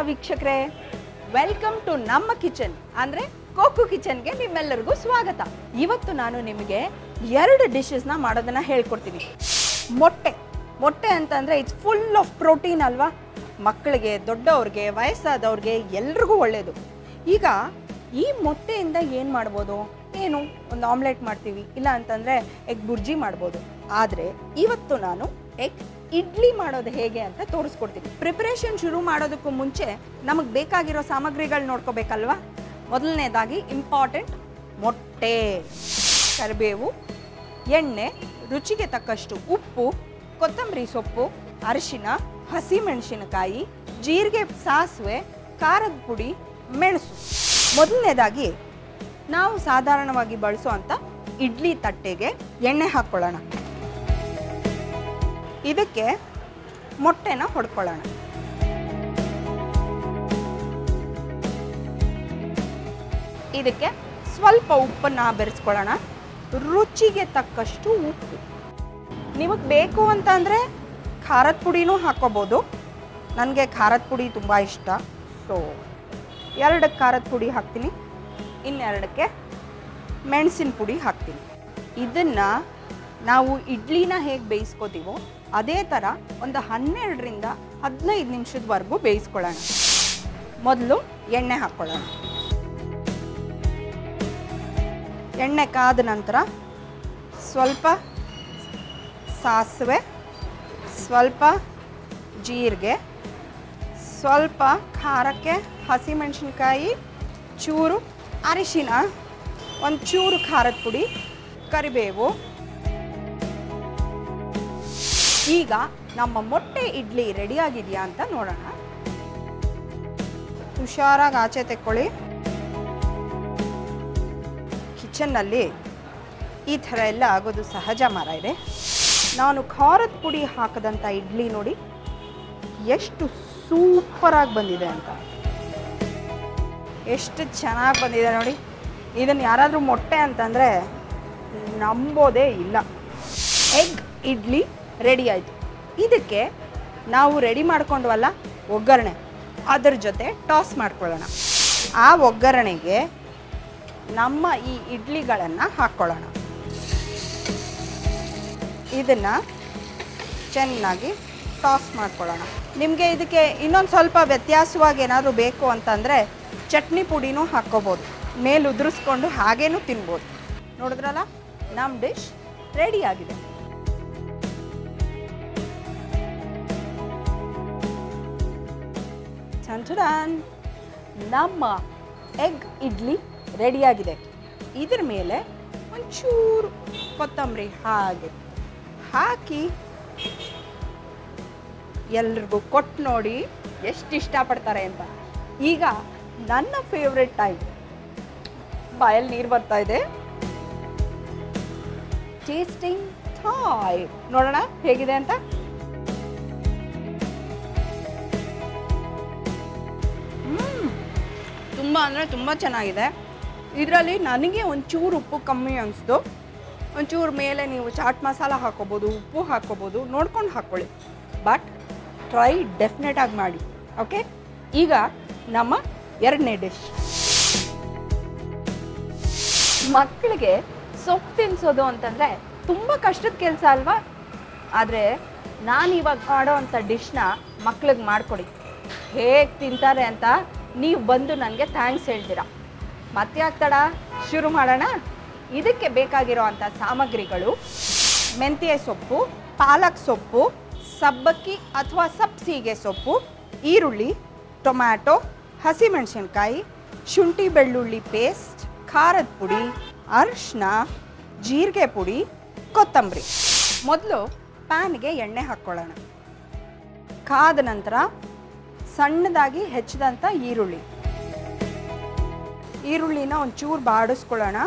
ವೀಕ್ಷಕರೇ welcome to ನಮ್ಮ kitchen ಅಂದರೆ ಕೋಕು ಕಿಚನ್ಗೆ ನಿಮ್ಮೆಲ್ಲರಿಗೂ ಸ್ವಾಗತ ಇವತ್ತು ನಾನು ನಿಮಗೆ ಎರಡು ಡಿಶಸ್ನ ಮಾಡೋದನ್ನ ಹೇಳ್ಕೊಡ್ತೀನಿ ಮೊಟ್ಟೆ ಮೊಟ್ಟೆ ಅಂತಂದರೆ ಇಟ್ಸ್ ಫುಲ್ ಆಫ್ ಪ್ರೋಟೀನ್ ಅಲ್ವಾ ಮಕ್ಕಳಿಗೆ ದೊಡ್ಡವ್ರಿಗೆ ವಯಸ್ಸಾದವ್ರಿಗೆ ಎಲ್ರಿಗೂ ಒಳ್ಳೆಯದು ಈಗ ಈ ಮೊಟ್ಟೆಯಿಂದ ಏನು ಮಾಡ್ಬೋದು ಏನು ಒಂದು ಆಮ್ಲೆಟ್ ಮಾಡ್ತೀವಿ ಇಲ್ಲ ಅಂತಂದರೆ ಎಗ್ ಬುರ್ಜಿ ಮಾಡ್ಬೋದು ಆದರೆ ಇವತ್ತು ನಾನು ಎಗ್ ಇಡ್ಲಿ ಮಾಡೋದು ಹೇಗೆ ಅಂತ ತೋರಿಸ್ಕೊಡ್ತೀನಿ ಪ್ರಿಪ್ರೇಷನ್ ಶುರು ಮಾಡೋದಕ್ಕೂ ಮುಂಚೆ ನಮಗೆ ಬೇಕಾಗಿರೋ ಸಾಮಗ್ರಿಗಳು ನೋಡ್ಕೋಬೇಕಲ್ವಾ ಮೊದಲನೇದಾಗಿ ಇಂಪಾರ್ಟೆಂಟ್ ಮೊಟ್ಟೆ ಕರಿಬೇವು ಎಣ್ಣೆ ರುಚಿಗೆ ತಕ್ಕಷ್ಟು ಉಪ್ಪು ಕೊತ್ತಂಬರಿ ಸೊಪ್ಪು ಅರಿಶಿನ ಹಸಿಮೆಣಸಿನಕಾಯಿ ಜೀರಿಗೆ ಸಾಸಿವೆ ಖಾರದ ಪುಡಿ ಮೆಣಸು ಮೊದಲನೇದಾಗಿ ನಾವು ಸಾಧಾರಣವಾಗಿ ಬಳಸುವಂಥ ಇಡ್ಲಿ ತಟ್ಟೆಗೆ ಎಣ್ಣೆ ಹಾಕ್ಕೊಳ್ಳೋಣ ಇದಕ್ಕೆ ಮೊಟ್ಟೆನ ಹೊಡ್ಕೊಳ್ಳೋಣ ಇದಕ್ಕೆ ಸ್ವಲ್ಪ ಉಪ್ಪನ್ನು ಬೆರೆಸ್ಕೊಳ್ಳೋಣ ರುಚಿಗೆ ತಕ್ಕಷ್ಟು ಉಪ್ಪು ನಿಮಗೆ ಬೇಕು ಅಂತಂದರೆ ಖಾರದ ಪುಡಿನೂ ಹಾಕ್ಕೋಬೋದು ನನಗೆ ಖಾರದ ಪುಡಿ ತುಂಬ ಇಷ್ಟ ಸೊ ಎರಡು ಖಾರದ ಪುಡಿ ಹಾಕ್ತೀನಿ ಇನ್ನೆರಡಕ್ಕೆ ಮೆಣಸಿನ ಪುಡಿ ಹಾಕ್ತೀನಿ ಇದನ್ನು ನಾವು ಇಡ್ಲಿನ ಹೇಗೆ ಬೇಯಿಸ್ಕೋತೀವೋ ಅದೇ ಥರ ಒಂದು ಹನ್ನೆರಡರಿಂದ ಹದಿನೈದು ನಿಮಿಷದವರೆಗೂ ಬೇಯಿಸ್ಕೊಳ್ಳೋಣ ಮೊದಲು ಎಣ್ಣೆ ಹಾಕ್ಕೊಳ್ಳೋಣ ಎಣ್ಣೆ ಕಾದ ನಂತರ ಸ್ವಲ್ಪ ಸಾಸಿವೆ ಸ್ವಲ್ಪ ಜೀರಿಗೆ ಸ್ವಲ್ಪ ಖಾರಕ್ಕೆ ಹಸಿಮೆಣಸಿನ್ಕಾಯಿ ಚೂರು ಅರಿಶಿನ ಒಂದು ಚೂರು ಖಾರದ ಪುಡಿ ಕರಿಬೇವು ಈಗ ನಮ್ಮ ಮೊಟ್ಟೆ ಇಡ್ಲಿ ರೆಡಿಯಾಗಿದೆಯಾ ಅಂತ ನೋಡೋಣ ಹುಷಾರಾಗಿ ಆಚೆ ತೆಕ್ಕೊಳ್ಳಿ ಕಿಚನ್ನಲ್ಲಿ ಈ ಥರ ಎಲ್ಲ ಆಗೋದು ಸಹಜ ಮರ ಇದೆ ನಾನು ಖಾರದ ಪುಡಿ ಹಾಕದಂಥ ಇಡ್ಲಿ ನೋಡಿ ಎಷ್ಟು ಸೂಪರಾಗಿ ಬಂದಿದೆ ಅಂತ ಎಷ್ಟು ಚೆನ್ನಾಗಿ ಬಂದಿದೆ ನೋಡಿ ಇದನ್ನು ಯಾರಾದರೂ ಮೊಟ್ಟೆ ಅಂತಂದರೆ ನಂಬೋದೇ ಇಲ್ಲ ಎಗ್ ಇಡ್ಲಿ ರೆಡಿ ಆಯಿತು ಇದಕ್ಕೆ ನಾವು ರೆಡಿ ಮಾಡ್ಕೊಂಡ್ವಲ್ಲ ಒಗ್ಗರಣೆ ಅದ್ರ ಜೊತೆ ಟಾಸ್ ಮಾಡ್ಕೊಳ್ಳೋಣ ಆ ಒಗ್ಗರಣೆಗೆ ನಮ್ಮ ಈ ಇಡ್ಲಿಗಳನ್ನು ಹಾಕ್ಕೊಳ್ಳೋಣ ಇದನ್ನು ಚೆನ್ನಾಗಿ ಟಾಸ್ ಮಾಡ್ಕೊಳ್ಳೋಣ ನಿಮಗೆ ಇದಕ್ಕೆ ಇನ್ನೊಂದು ಸ್ವಲ್ಪ ವ್ಯತ್ಯಾಸವಾಗಿ ಏನಾದರೂ ಬೇಕು ಅಂತಂದರೆ ಚಟ್ನಿ ಪುಡಿನೂ ಹಾಕ್ಕೋಬೋದು ಮೇಲೆ ಉದುರಿಸ್ಕೊಂಡು ಹಾಗೇನೂ ತಿನ್ಬೋದು ನೋಡಿದ್ರಲ್ಲ ನಮ್ಮ ಡಿಶ್ ರೆಡಿ ಆಗಿದೆ ಚಂಚಡಾನ್ ನಮ್ಮ ಎಗ್ ಇಡ್ಲಿ ರೆಡಿಯಾಗಿದೆ ಇದ್ರ ಮೇಲೆ ಒಂಚೂರು ಕೊತ್ತಂಬರಿ ಹಾಗೆ ಹಾಕಿ ಎಲ್ರಿಗೂ ಕೊಟ್ಟು ನೋಡಿ ಎಷ್ಟು ಇಷ್ಟಪಡ್ತಾರೆ ಅಂತ ಈಗ ನನ್ನ ಫೇವ್ರೆಟ್ ಟೈಮ್ ಬಾಯಲ್ಲಿ ನೀರು ಬರ್ತಾ ಇದೆ ಟೇಸ್ಟಿಂಗ್ ಥಾಯ್ ನೋಡೋಣ ಹೇಗಿದೆ ಅಂತ ತುಂಬ ಅಂದರೆ ತುಂಬ ಚೆನ್ನಾಗಿದೆ ಇದರಲ್ಲಿ ನನಗೆ ಒಂಚೂರು ಉಪ್ಪು ಕಮ್ಮಿ ಅನಿಸ್ತು ಒಂಚೂರು ಮೇಲೆ ನೀವು ಚಾಟ್ ಮಸಾಲ ಹಾಕ್ಕೋಬೋದು ಉಪ್ಪು ಹಾಕ್ಕೋಬೋದು ನೋಡ್ಕೊಂಡು ಹಾಕ್ಕೊಳ್ಳಿ ಬಟ್ ಟ್ರೈ ಡೆಫಿನೆಟ್ ಆಗಿ ಮಾಡಿ ಓಕೆ ಈಗ ನಮ್ಮ ಎರಡನೇ ಡಿಶ್ ಮಕ್ಕಳಿಗೆ ಸೊಪ್ಪು ತಿನ್ನಿಸೋದು ಅಂತಂದರೆ ತುಂಬ ಕಷ್ಟದ ಕೆಲಸ ಅಲ್ವಾ ಆದರೆ ನಾನು ಇವಾಗ ಮಾಡೋ ಅಂಥ ಡಿಶ್ನ ಮಕ್ಳಿಗೆ ಮಾಡಿಕೊಡಿ ಹೇಗೆ ತಿಂತಾರೆ ಅಂತ ನೀವು ಬಂದು ನನಗೆ ಥ್ಯಾಂಕ್ಸ್ ಹೇಳ್ತೀರಾ ಮತ್ತೆ ಆಗ್ತಡ ಶುರು ಮಾಡೋಣ ಇದಕ್ಕೆ ಬೇಕಾಗಿರೋ ಅಂಥ ಸಾಮಗ್ರಿಗಳು ಮೆಂತ್ಯ ಸೊಪ್ಪು ಪಾಲಕ್ ಸೊಪ್ಪು ಸಬ್ಬಕ್ಕಿ ಅಥವಾ ಸಬ್ಸಿಗೆ ಸೊಪ್ಪು ಈರುಳ್ಳಿ ಟೊಮ್ಯಾಟೊ ಹಸಿಮೆಣಸಿನ್ಕಾಯಿ ಶುಂಠಿ ಬೆಳ್ಳುಳ್ಳಿ ಪೇಸ್ಟ್ ಖಾರದ ಪುಡಿ ಅರಿಶಿನ ಜೀರಿಗೆ ಪುಡಿ ಕೊತ್ತಂಬರಿ ಮೊದಲು ಪ್ಯಾನ್ಗೆ ಎಣ್ಣೆ ಹಾಕ್ಕೊಳ್ಳೋಣ ಕಾದ ನಂತರ ಸಣ್ಣದಾಗಿ ಹೆಚ್ಚಿದಂಥ ಈರುಳ್ಳಿ ಈರುಳ್ಳಿನ ಒಂಚೂರು ಬಾಡಿಸ್ಕೊಳ್ಳೋಣ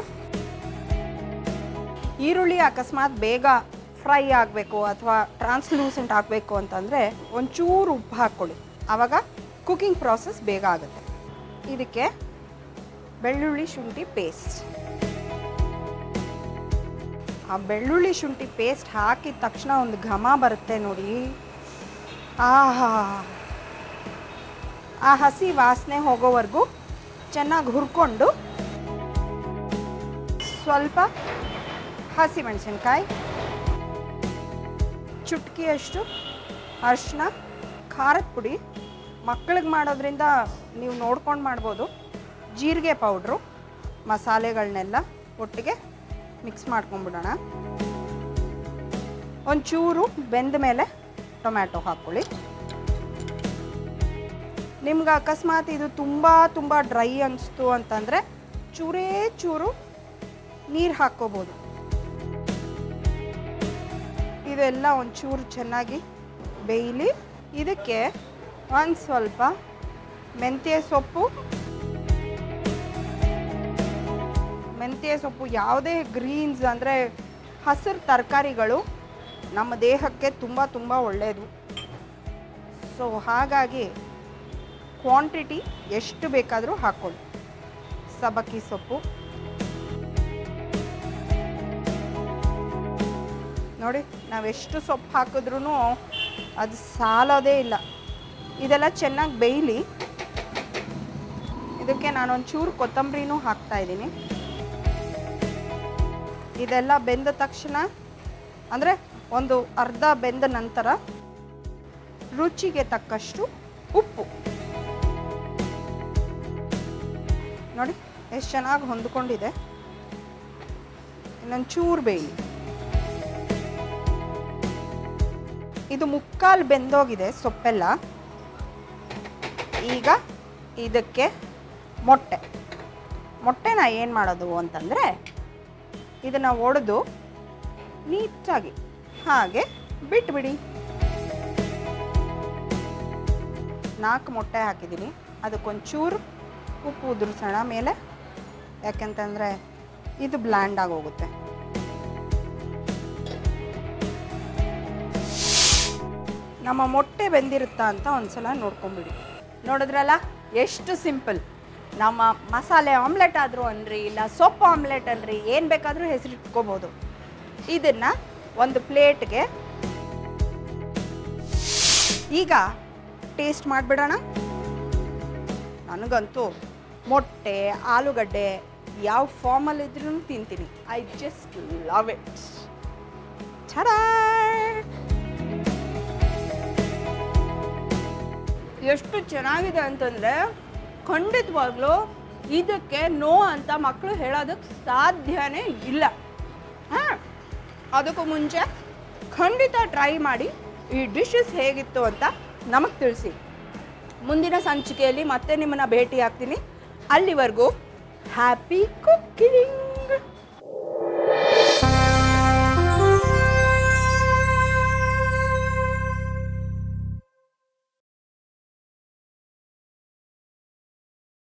ಈರುಳ್ಳಿ ಅಕಸ್ಮಾತ್ ಬೇಗ ಫ್ರೈ ಆಗಬೇಕು ಅಥವಾ ಟ್ರಾನ್ಸ್ಲೂಸೆಂಟ್ ಆಗಬೇಕು ಅಂತಂದರೆ ಒಂಚೂರು ಉಪ್ಪು ಹಾಕ್ಕೊಳ್ಳಿ ಆವಾಗ ಕುಕಿಂಗ್ ಪ್ರಾಸೆಸ್ ಬೇಗ ಆಗುತ್ತೆ ಇದಕ್ಕೆ ಬೆಳ್ಳುಳ್ಳಿ ಶುಂಠಿ ಪೇಸ್ಟ್ ಆ ಬೆಳ್ಳುಳ್ಳಿ ಶುಂಠಿ ಪೇಸ್ಟ್ ಹಾಕಿದ ತಕ್ಷಣ ಒಂದು ಘಮ ಬರುತ್ತೆ ನೋಡಿ ಆಹಾ ಆ ಹಸಿ ವಾಸನೆ ಹೋಗೋವರೆಗೂ ಚೆನ್ನಾಗಿ ಹುರ್ಕೊಂಡು ಸ್ವಲ್ಪ ಹಸಿ ಮೆಣಸಿನ್ಕಾಯಿ ಚುಟ್ಕಿಯಷ್ಟು ಅರಿಶಿನ ಖಾರದ ಪುಡಿ ಮಕ್ಕಳಿಗೆ ಮಾಡೋದ್ರಿಂದ ನೀವು ನೋಡ್ಕೊಂಡು ಮಾಡ್ಬೋದು ಜೀರಿಗೆ ಪೌಡ್ರು ಮಸಾಲೆಗಳನ್ನೆಲ್ಲ ಒಟ್ಟಿಗೆ ಮಿಕ್ಸ್ ಮಾಡ್ಕೊಂಬಿಡೋಣ ಒಂಚೂರು ಬೆಂದ ಮೇಲೆ ಟೊಮ್ಯಾಟೊ ಹಾಕ್ಕೊಳ್ಳಿ ನಿಮ್ಗೆ ಅಕಸ್ಮಾತ್ ಇದು ತುಂಬ ತುಂಬ ಡ್ರೈ ಅನಿಸ್ತು ಅಂತಂದರೆ ಚೂರೇ ಚೂರು ನೀರು ಹಾಕ್ಕೋಬೋದು ಇದೆಲ್ಲ ಒಂಚೂರು ಚೆನ್ನಾಗಿ ಬೇಯಲಿ ಇದಕ್ಕೆ ಒಂದು ಸ್ವಲ್ಪ ಮೆಂತ್ಯ ಸೊಪ್ಪು ಮೆಂತ್ಯ ಸೊಪ್ಪು ಯಾವುದೇ ಗ್ರೀನ್ಸ್ ಅಂದರೆ ಹಸಿರು ತರಕಾರಿಗಳು ನಮ್ಮ ದೇಹಕ್ಕೆ ತುಂಬ ತುಂಬ ಒಳ್ಳೆಯದು ಸೊ ಹಾಗಾಗಿ ಕ್ವಾಂಟಿಟಿ ಎಷ್ಟು ಬೇಕಾದರೂ ಹಾಕ್ಕೊಳ್ಳಿ ಸಬಕ್ಕಿ ಸೊಪ್ಪು ನೋಡಿ ನಾವೆಷ್ಟು ಸೊಪ್ಪು ಹಾಕಿದ್ರೂ ಅದು ಸಾಲೋದೇ ಇಲ್ಲ ಇದೆಲ್ಲ ಚೆನ್ನಾಗಿ ಬೇಯಲಿ ಇದಕ್ಕೆ ನಾನೊಂದು ಚೂರು ಕೊತ್ತಂಬರಿನೂ ಹಾಕ್ತಾ ಇದ್ದೀನಿ ಇದೆಲ್ಲ ಬೆಂದ ತಕ್ಷಣ ಅಂದರೆ ಒಂದು ಅರ್ಧ ಬೆಂದ ನಂತರ ರುಚಿಗೆ ತಕ್ಕಷ್ಟು ಉಪ್ಪು ನೋಡಿ ಎಷ್ಟು ಚೆನ್ನಾಗಿ ಹೊಂದ್ಕೊಂಡಿದೆ ಇನ್ನೊಂದು ಚೂರು ಬೇಯಲಿ ಇದು ಮುಕ್ಕಾಲು ಬೆಂದೋಗಿದೆ ಸೊಪ್ಪೆಲ್ಲ ಈಗ ಇದಕ್ಕೆ ಮೊಟ್ಟೆ ಮೊಟ್ಟೆನ ಏನು ಮಾಡೋದು ಅಂತಂದರೆ ಇದನ್ನು ಒಡೆದು ನೀಟಾಗಿ ಹಾಗೆ ಬಿಟ್ಬಿಡಿ ನಾಲ್ಕು ಮೊಟ್ಟೆ ಹಾಕಿದ್ದೀನಿ ಅದಕ್ಕೊಂಚೂರು ಉಪ್ಪು ಉದುರಿಸೋಣ ಮೇಲೆ ಯಾಕೆಂತಂದರೆ ಇದು ಬ್ಲ್ಯಾಂಡ್ ಆಗೋಗುತ್ತೆ ನಮ್ಮ ಮೊಟ್ಟೆ ಬೆಂದಿರುತ್ತಾ ಅಂತ ಒಂದ್ಸಲ ನೋಡ್ಕೊಂಬಿಡಿ ನೋಡಿದ್ರಲ್ಲ ಎಷ್ಟು ಸಿಂಪಲ್ ನಮ್ಮ ಮಸಾಲೆ ಆಮ್ಲೆಟ್ ಆದರೂ ಅನ್ರಿ ಇಲ್ಲ ಸೊಪ್ಪು ಆಮ್ಲೆಟ್ ಅನ್ರಿ ಏನು ಬೇಕಾದರೂ ಹೆಸರಿಟ್ಕೋಬೋದು ಇದನ್ನು ಒಂದು ಪ್ಲೇಟ್ಗೆ ಈಗ ಟೇಸ್ಟ್ ಮಾಡಿಬಿಡೋಣ ನನಗಂತೂ ಮೊಟ್ಟೆ ಆಲೂಗಡ್ಡೆ ಯಾವ ಫಾರ್ಮಲ್ಲಿದ್ರೂ ತಿಂತೀನಿ ಐ ಜಸ್ಟ್ ಲವ್ ಇಟ್ ಛಡಾ ಎಷ್ಟು ಚೆನ್ನಾಗಿದೆ ಅಂತಂದರೆ ಖಂಡಿತವಾಗ್ಲೂ ಇದಕ್ಕೆ ನೋ ಅಂತ ಮಕ್ಕಳು ಹೇಳೋದಕ್ಕೆ ಸಾಧ್ಯನೇ ಇಲ್ಲ ಹಾಂ ಅದಕ್ಕೂ ಮುಂಚೆ ಖಂಡಿತ ಟ್ರೈ ಮಾಡಿ ಈ ಡಿಶಸ್ ಹೇಗಿತ್ತು ಅಂತ ನಮಗೆ ತಿಳಿಸಿ ಮುಂದಿನ ಸಂಚಿಕೆಯಲ್ಲಿ ಮತ್ತೆ ನಿಮ್ಮನ್ನು ಭೇಟಿ ಆಗ್ತೀನಿ ಅಲ್ಲಿವರೆಗೂ ಹ್ಯಾಪಿ ಕುಕ್ಕಿಂಗ್